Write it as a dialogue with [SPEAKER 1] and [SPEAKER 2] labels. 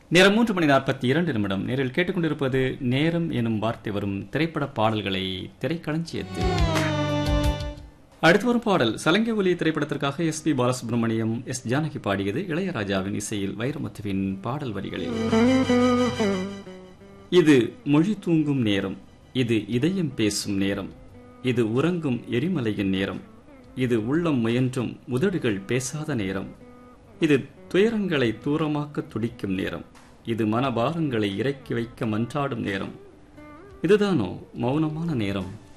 [SPEAKER 1] நேரம் மூன்று மணி நாற்பத்தி இரண்டு நிமிடம் நேரில் கேட்டுக்கொண்டிருப்பது நேரம் எனும் வார்த்தை வரும் திரைப்பட பாடல்களை திரைக்களஞ்சியத்தில் அடுத்து வரும் பாடல் சலங்கை ஒலி திரைப்படத்திற்காக S P Balasubrahmanyam S Janaki பாடியது இளையராஜாவின் இசையில் வைரமுத்துவின் பாடல் வரிகளில் இது மொழி தூங்கும் நேரம் இது இதயம் பேசும் நேரம் இது உறங்கும் எரிமலையின் நேரம் இது உள்ளம் முயன்றும் உதடுகள் பேசாத நேரம் இது துயரங்களை தூரமாக்க துடிக்கும் நேரம் இது மனபாரங்களை இறக்கி வைக்க மன்றாடும் நேரம் இதுதானோ மௌனமான நேரம்